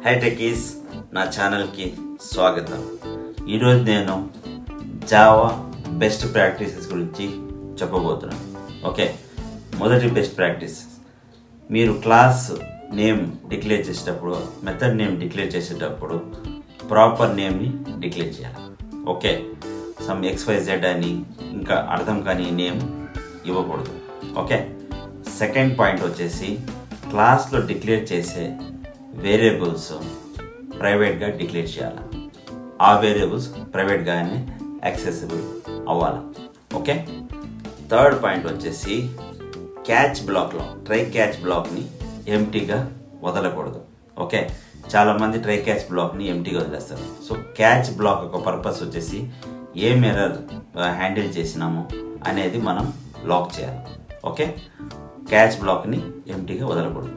high techies నా ఛానల్కి స్వాగతం ఈరోజు నేను జావా బెస్ట్ ప్రాక్టీసెస్ గురించి చెప్పబోతున్నాను ఓకే మొదటి బెస్ట్ ప్రాక్టీస్ మీరు క్లాస్ నేమ్ డిక్లేర్ చేసేటప్పుడు మెథడ్ నేమ్ డిక్లేర్ చేసేటప్పుడు ప్రాపర్ నేమ్ని డిక్లేర్ చేయాలి ఓకే సమ్ ఎక్స్వైజెడ్ అని ఇంకా అర్థం కాని నేమ్ ఇవ్వకూడదు ఓకే సెకండ్ పాయింట్ వచ్చేసి క్లాస్లో డిక్లేర్ చేసే వేరియబుల్స్ ప్రైవేట్గా డిక్లేర్ చేయాలి ఆ వేరియబుల్స్ ప్రైవేట్గానే యాక్సెసిబుల్ అవ్వాలి ఓకే థర్డ్ పాయింట్ వచ్చేసి క్యాచ్ బ్లాక్లో ట్రై క్యాచ్ బ్లాక్ని ఎంటీగా వదలకూడదు ఓకే చాలామంది ట్రై క్యాచ్ బ్లాక్ని ఎంటీగా వదిలేస్తారు సో క్యాచ్ బ్లాక్ యొక్క పర్పస్ వచ్చేసి ఏ ఎర్రర్ హ్యాండిల్ చేసినామో అనేది మనం లాక్ చేయాలి ఓకే క్యాచ్ బ్లాక్ని ఎంటీగా వదలకూడదు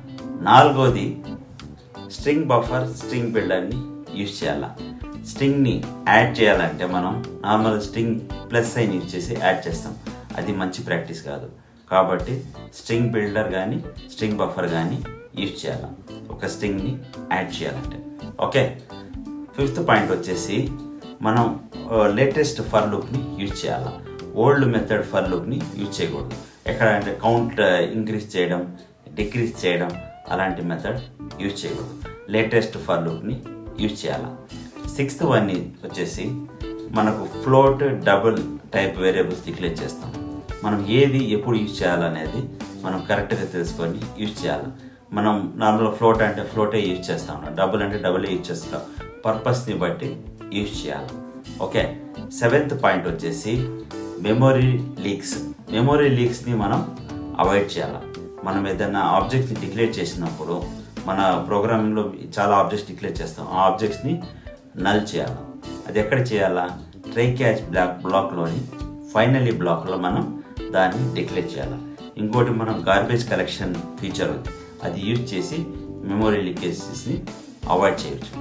నాలుగోది స్ట్రింగ్ బఫర్ స్ట్రింగ్ బిల్డర్ని యూజ్ చేయాలి స్ట్రింగ్ని యాడ్ చేయాలంటే మనం normal string plus sign use చేసి యాడ్ చేస్తాం అది మంచి ప్రాక్టీస్ కాదు కాబట్టి స్ట్రింగ్ బిల్డర్ కానీ స్ట్రింగ్ బఫర్ కానీ యూజ్ చేయాలి ఒక స్ట్రింగ్ని యాడ్ చేయాలంటే ఓకే ఫిఫ్త్ పాయింట్ వచ్చేసి మనం లేటెస్ట్ ఫర్ లుక్ని యూజ్ చేయాలి ఓల్డ్ మెథడ్ ఫర్ లుక్ని యూజ్ చేయకూడదు ఎక్కడ అంటే కౌంట్ ఇంక్రీజ్ చేయడం డిక్రీజ్ చేయడం అలాంటి మెథడ్ యూజ్ చేయకూడదు లేటెస్ట్ ఫర్ లుక్ని యూజ్ చేయాలి సిక్స్త్ వన్ వచ్చేసి మనకు float double type variables declare చేస్తాం మనం ఏది ఎప్పుడు యూజ్ చేయాలనేది మనం కరెక్ట్గా తెలుసుకొని యూజ్ చేయాలి మనం నార్మల్ ఫ్లోట్ అంటే ఫ్లోటే యూజ్ చేస్తాం డబుల్ అంటే డబుల్ యూజ్ చేస్తాం పర్పస్ని బట్టి యూజ్ చేయాలి ఓకే సెవెంత్ పాయింట్ వచ్చేసి మెమొరీ లీక్స్ మెమొరీ లీక్స్ని మనం అవాయిడ్ చేయాలి మనం ఏదైనా ఆబ్జెక్ట్ని డిక్లేర్ చేసినప్పుడు మన ప్రోగ్రామింగ్లో చాలా ఆబ్జెక్ట్స్ డిక్లేర్ చేస్తాం ఆ ఆబ్జెక్ట్స్ని నల్ చేయాలి అది ఎక్కడ చేయాలా ట్రై క్యాచ్ బ్లాక్ బ్లాక్లోని ఫైనలీ బ్లాక్లో మనం దాన్ని డిక్లేర్ చేయాలి ఇంకోటి మనం గార్బేజ్ కలెక్షన్ ఫీచర్ ఉంది అది యూజ్ చేసి మెమొరీ లీకేజెస్ని అవాయిడ్ చేయొచ్చు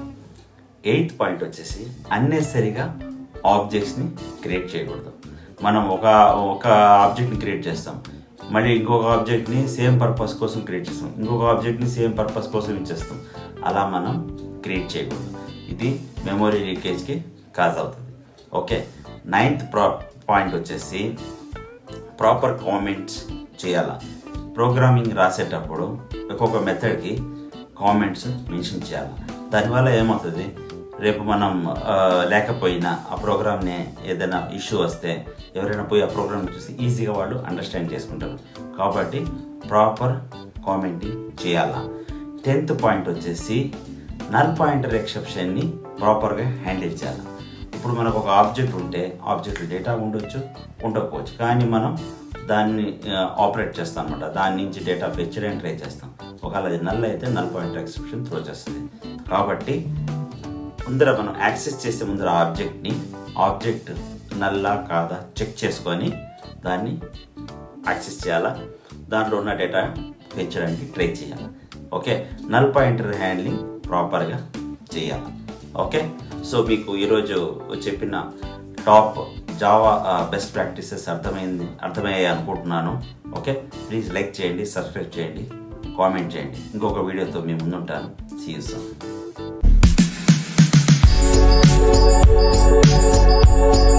ఎయిత్ పాయింట్ వచ్చేసి అన్నెసరిగా ఆబ్జెక్ట్స్ని క్రియేట్ చేయకూడదు మనం ఒక ఒక ఆబ్జెక్ట్ని క్రియేట్ చేస్తాం మళ్ళీ ఇంకొక ఆబ్జెక్ట్ని సేమ్ పర్పస్ కోసం క్రియేట్ చేస్తాం ఇంకొక ఆబ్జెక్ట్ని సేమ్ పర్పస్ కోసం ఇచ్చేస్తాం అలా మనం క్రియేట్ చేయకూడదు ఇది మెమొరీ లీకేజ్కి కాజ్ అవుతుంది ఓకే నైన్త్ ప్రా పాయింట్ వచ్చేసి ప్రాపర్ కామెంట్స్ చేయాల ప్రోగ్రామింగ్ రాసేటప్పుడు ఒక్కొక్క మెథడ్కి కామెంట్స్ మెన్షన్ చేయాలి దానివల్ల ఏమవుతుంది రేపు మనం లేకపోయినా ఆ ప్రోగ్రామ్ని ఏదైనా ఇష్యూ వస్తే ఎవరైనా పోయి ఆ ప్రోగ్రామ్ చూసి ఈజీగా వాళ్ళు అండర్స్టాండ్ చేసుకుంటారు కాబట్టి ప్రాపర్ కామెంటింగ్ చేయాలా టెన్త్ పాయింట్ వచ్చేసి నల్ పాయింటర్ ఎక్సెప్షన్ని ప్రాపర్గా హ్యాండిల్ చేయాలి ఇప్పుడు మనకు ఒక ఆబ్జెక్ట్ ఉంటే ఆబ్జెక్ట్ డేటా ఉండొచ్చు ఉండకపోవచ్చు కానీ మనం దాన్ని ఆపరేట్ చేస్తాం అనమాట దాని నుంచి డేటా ఫెచ్ చేయడానికి ట్రై చేస్తాం ఒకవేళ అది నల్ అయితే నల్ పాయింటర్ ఎక్సెప్షన్ త్రో చేస్తుంది కాబట్టి ముందర మనం యాక్సెస్ చేసే ముందర ఆబ్జెక్ట్ని ఆబ్జెక్ట్ నల్లా కాదా చెక్ చేసుకొని దాన్ని యాక్సెస్ చేయాలా దాంట్లో ఉన్న డేటా పెంచడానికి ట్రై చేయాలి ఓకే నల్ పాయింటర్ హ్యాండ్లింగ్ ప్రాపర్గా చేయాలి ఓకే సో మీకు ఈరోజు చెప్పిన టాప్ జావా బెస్ట్ ప్రాక్టీసెస్ అర్థమైంది అర్థమయ్యాయి అనుకుంటున్నాను ఓకే ప్లీజ్ లైక్ చేయండి సబ్స్క్రైబ్ చేయండి కామెంట్ చేయండి ఇంకొక వీడియోతో మేము ముందుంటాను సీ యూ సార్